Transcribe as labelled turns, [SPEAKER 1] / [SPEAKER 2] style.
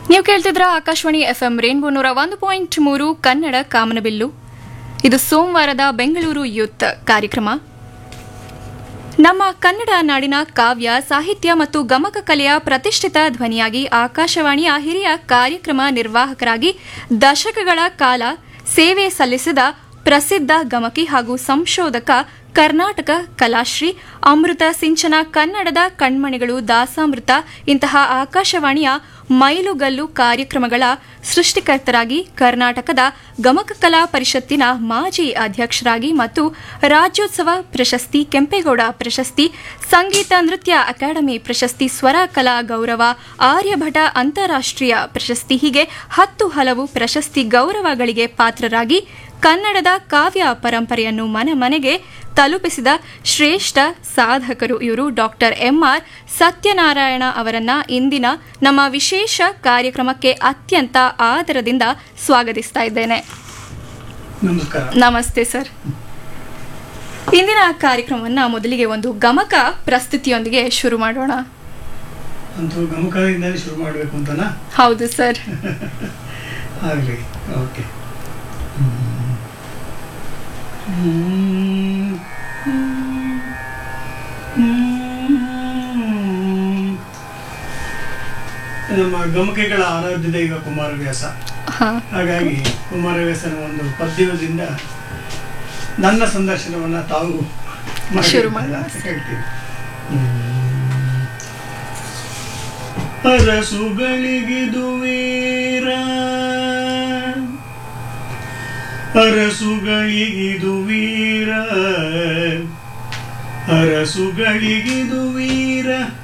[SPEAKER 1] ನೀವು ಕೇಳ್ತಿದ್ರ ಆಕಾಶವಾಣಿ ಎಫ್ ಎಂ ರೇನ್ಬೋ ನೂರ ಒಂದು ಪಾಯಿಂಟ್ ಮೂರು ಕನ್ನಡ ಕಾಮನಬಿಲ್ಲು ಇದು ಸೋಮವಾರದ ಬೆಂಗಳೂರು ಯೂತ್ ಕಾರ್ಯಕ್ರಮ ನಮ್ಮ ಕನ್ನಡ ನಾಡಿನ ಕಾವ್ಯ ಸಾಹಿತ್ಯ ಮತ್ತು ಗಮಕ ಕಲೆಯ ಪ್ರತಿಷ್ಠಿತ ಧ್ವನಿಯಾಗಿ ಆಕಾಶವಾಣಿಯ ಹಿರಿಯ ಕಾರ್ಯಕ್ರಮ ನಿರ್ವಾಹಕರಾಗಿ ದಶಕಗಳ ಕಾಲ ಸೇವೆ ಸಲ್ಲಿಸಿದ ಪ್ರಸಿದ್ಧ ಗಮಕಿ ಹಾಗೂ ಸಂಶೋಧಕ ಕರ್ನಾಟಕ ಕಲಾಶ್ರೀ ಅಮೃತ ಸಿಂಚನ ಕನ್ನಡದ ಕಣ್ಮಣಿಗಳು ದಾಸಾಮೃತ ಇಂತಹ ಆಕಾಶವಾಣಿಯ ಮೈಲುಗಲ್ಲು ಕಾರ್ಯಕ್ರಮಗಳ ಸೃಷ್ಟಿಕರ್ತರಾಗಿ ಕರ್ನಾಟಕದ ಗಮಕ ಕಲಾ ಪರಿಷತ್ತಿನ ಮಾಜಿ ಅಧ್ಯಕ್ಷರಾಗಿ ಮತ್ತು ರಾಜ್ಯೋತ್ಸವ ಪ್ರಶಸ್ತಿ ಕೆಂಪೇಗೌಡ ಪ್ರಶಸ್ತಿ ಸಂಗೀತ ನೃತ್ಯ ಅಕಾಡೆಮಿ ಪ್ರಶಸ್ತಿ ಸ್ವರ ಕಲಾ ಗೌರವ ಆರ್ಯಭಟ ಅಂತಾರಾಷ್ಟ್ರೀಯ ಪ್ರಶಸ್ತಿ ಹೀಗೆ ಹತ್ತು ಹಲವು ಪ್ರಶಸ್ತಿ ಗೌರವಗಳಿಗೆ ಪಾತ್ರರಾಗಿ ಕನ್ನಡದ ಕಾವ್ಯ ಪರಂಪರೆಯನ್ನು ಮನೆ ಮನೆಗೆ ತಲುಪಿಸಿದ ಶ್ರೇಷ್ಠ ಸಾಧಕರು ಇವರು ಡಾಕ್ಟರ್ ಎಂಆರ್ ಸತ್ಯನಾರಾಯಣ ಅವರನ್ನ ಇಂದಿನ ನಮ್ಮ ವಿಶೇಷ ಕಾರ್ಯಕ್ರಮಕ್ಕೆ ಅತ್ಯಂತ ಆದರದಿಂದ ಸ್ವಾಗತಿಸ್ತಾ ಇದ್ದೇನೆ
[SPEAKER 2] ನಮಸ್ಕಾರ
[SPEAKER 1] ನಮಸ್ತೆ ಸರ್ ಇಂದಿನ ಕಾರ್ಯಕ್ರಮವನ್ನ ಮೊದಲಿಗೆ ಒಂದು ಗಮಕ ಪ್ರಸ್ತುತಿಯೊಂದಿಗೆ ಶುರು ಮಾಡೋಣ
[SPEAKER 2] ಅಂತೂ ಗಮಕದಿಂದಲೇ ಶುರು ಮಾಡಬೇಕು ಅಂತನಾ
[SPEAKER 1] ಹೌದು ಸರ್
[SPEAKER 2] ಆಗಲಿ ಓಕೆ ಹ್ಮ್. ಹ್ಮ್. ನಮ್ಮ ಗಮಕೆಗಳ ಆರಾಧ್ಯದ ಈಗ ಕುಮಾರವ್ಯಾಸ
[SPEAKER 1] ಹಾ
[SPEAKER 2] ಹಾಗಾಗಿ ಕುಮಾರವ್ಯಾಸನ ಒಂದು ಪದ್ಯದಿಂದ ನನ್ನ ಸಂದರ್ಶನವನ್ನ ತಾವು
[SPEAKER 1] ಶುರು
[SPEAKER 2] ಮಾಡಿ
[SPEAKER 1] ಮಾಡೋಣ.
[SPEAKER 2] ಅಂತ ಹೇಳ್ತೀವಿ ಹ್ಮ್. ಅರಸುಗಳಿಗಿದು ವೀರ ಅರಸುಗಳಿಗಿದು ವೀರ ಅರಸುಗಳಿಗಿದು ವೀರ